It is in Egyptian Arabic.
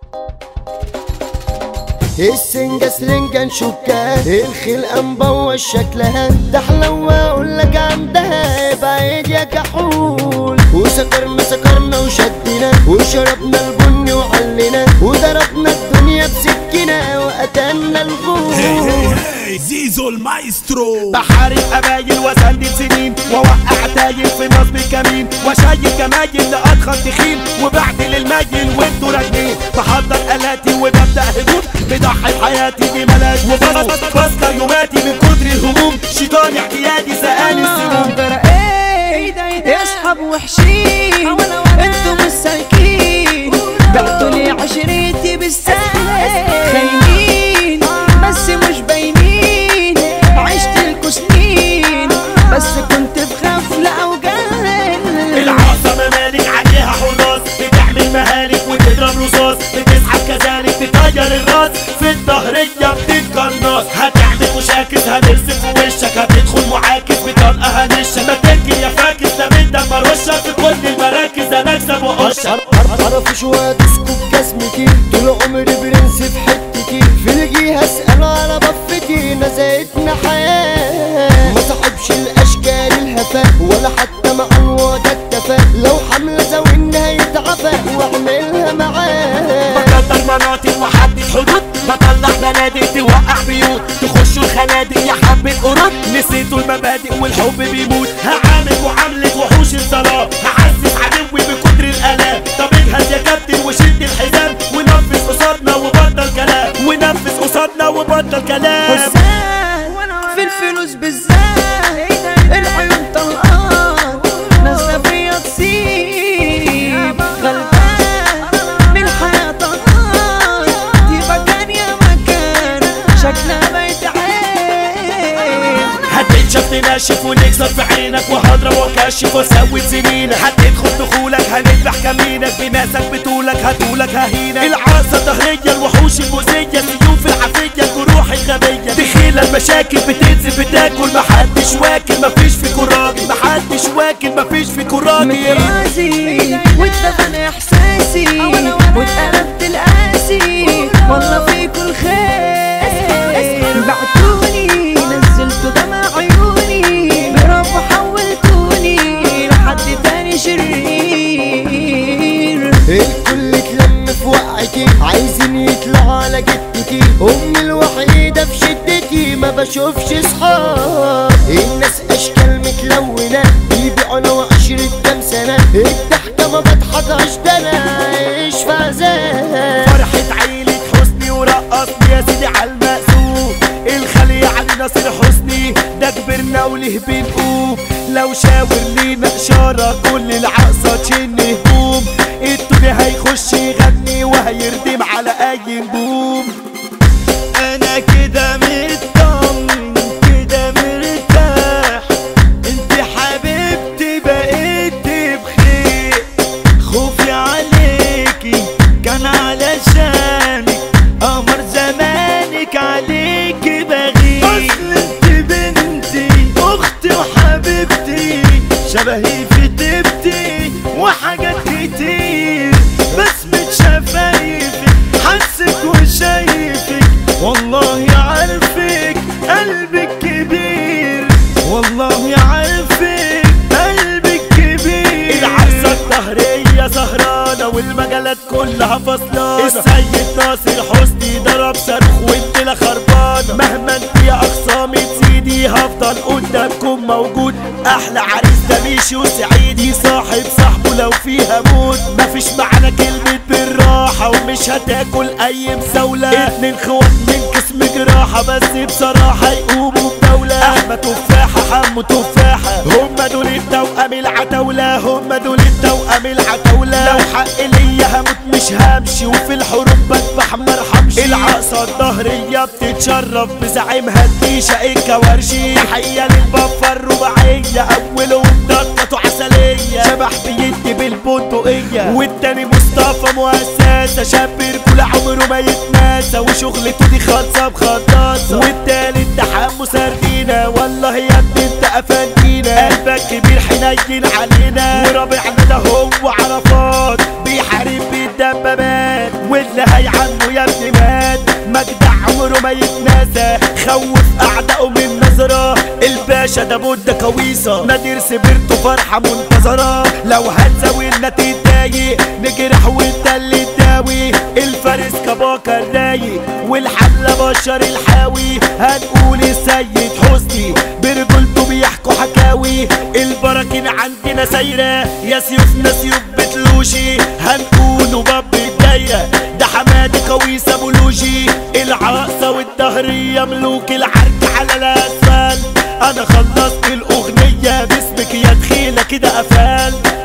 السنجة سلنجة نشكها الخلقة مبوش شكلها تحلى واقول لك عندها بعيد يا كحول وسكرنا سكرنا وشدنا وشربنا البن وعلنا وضربنا الدنيا بسكينة وقتلنا الغول هي زيزو المايسترو بحارب قبايل واسندل سنين واوقع تايل في نصب كمين واشيل جمايل لأضخم تخين وبعدل المايل وانتوا راكبين بحضر الاتي وببدا هجوم بضحي بحياتي دي ملاش وبص بص يوماتي من كتر الهموم شيطان اعتيادي سقاني السموم ايه اصحاب وحشين انتوا مش سالكين بعتوا لي عشرتي بالسهل خاينين بس مش باينين عشت لكوا سنين بس كنت في غفلة او جهل العاصمة مالك عليها حراس بتعمل مهالك وتضرب رصاص بتسحب كذلك تطير الراس في الظهرية بتتقناص هتعمل مشاكس هنرسم في وشك هتدخل معاكس بطلقة هنشك ما تركن يا فاكس لا من دم رشك في كل المراكز انا اكسب واقشك عرف شو هتسكب جسمتي طول عمري برنس في حتتي في الجهة اسأل على بفتي نزعتنا حياة ما صاحبش الاشكال الهفا ولا حتى مع الواد اكتفى لو حملة زاوينها يتعفى واعملها معاه بكتر مناطق وحدد حدود بطلع بنادق توقع بيوت تخشوا الخنادق يا حبة قرود نسيتوا المبادئ والحب بيموت هعامل معاملة وحوش الظلام هحسس عدوي بكتر الآلام طب اجهز يا كابتن وشد الحزام ونفذ قصادنا وبطل كلام ونفذ قصادنا وبطل كلام حسان في الفلوس بالذات العيون طلقان نازلة فيا تصيب غلبان من الحياة طهقان دي مكان يا مكان شكلها بيت عين هتتشاف ناشف ونكسر في عينك وهضرب واكشف واسوي زميلك هتدخل دخولك هنذبح كمينك بناسك بطولك هتقولك ههينك العاصة ظهرية الوحوش المؤذية السيوف العافية الجروح الغبية دخيلة المشاكل بتنزل بتاكل محدش واكل مفيش فيكوا راجل محدش واكل مفيش فيكوا راجل مترازي واتدفن احساسي واتقلبت القاسي والله فيكوا الخير بعتوني نزلتوا دمع عيوني برافو حولتوني لحد تاني شرير الكل اتلم في وقعتي عايزين يطلعوا على جدتي امي الوحيدة في شدتي ما بشوفش صحاب الناس اشكال متلونة بيبيعوا انا وعشرة كام سنة الضحكة ما بضحكش ده انا عايش في عذاب فرحة عيلة حسني ورقصني يا سيدي على المقسوم الخلي علي ناصر حسني ده كبرنا وله بنقوم لو شاور لينا اشارة كل العقصة تشن هجوم التوبي هيخش يغني وهيردم على اي نجوم انا كده مطمن كده مرتاح انت حبيبتي بقيت بخير خوفي عليكي كان علشانك قمر زمانك عليكي بغير اصل انت بنتي اختي وحبيبتي شبهي في تبتي وحاجات كتير بسمة شفايفك حسك وشايفك والله عارفك قلبك كبير والله عارفك قلبك كبير العرسة الظهرية سهرانة والمجالات كلها فصلانة السيد ناصر حسني ضرب صاروخ وانت لا خربانة مهما انت يا اخصامي تزيدي هفضل قدامكم موجود احلى عريس ده ميشي وسعيدي صاحب صاحبه لو فيها موت مفيش معنى كلمة بالراحة ومش هتاكل اي مساولة اتنين خوات من قسم جراحة بس بصراحة يقوموا بدولة احمد تفاحة حمو تفاحة هما دول التوأم العتاولة هما دول التوأم العتاولة لو حق ليا هموت مش همشي وفي الحروب بذبح مرحمش العقصة الظهرية بتتشرف بزعيمها الديشة الكوارشي تحية للبفة الرباعية أولهم ضغطة عسلية شبح بيدي بالبندقية والتاني مصطفى مؤسسة شاب رجولة عمره ما يتناسى وشغلته دي خالصة بخلاصة والتالت ده حمو سردينة والله يا ابني انت افندينا قلبك كبير حنين علينا ورابعنا ده هو عرفات بيحارب بيد والدبابات واللي هيعنه يا ابني مات مجدع عمره ما يتناسى خوف اعدائه من نظرة الباشا ده بودة كويسة نادر سبرته فرحة منتظرة لو هتساوي لنا تتضايق نجرح وانت اللي تداوي الفارس كباكا الرايق والحملة بشر الحاوي هنقول السيد حسني برجولته بيحكوا حكاوي البراكين عندنا سايرة يا سيوفنا سيوف بتلوشي هنقول باب الدايرة ده حمادي كويس ابو لوجي العاصة والدهرية ملوك العرك على الاسفل انا خلصت الاغنية باسمك يا دخيلة كده قفال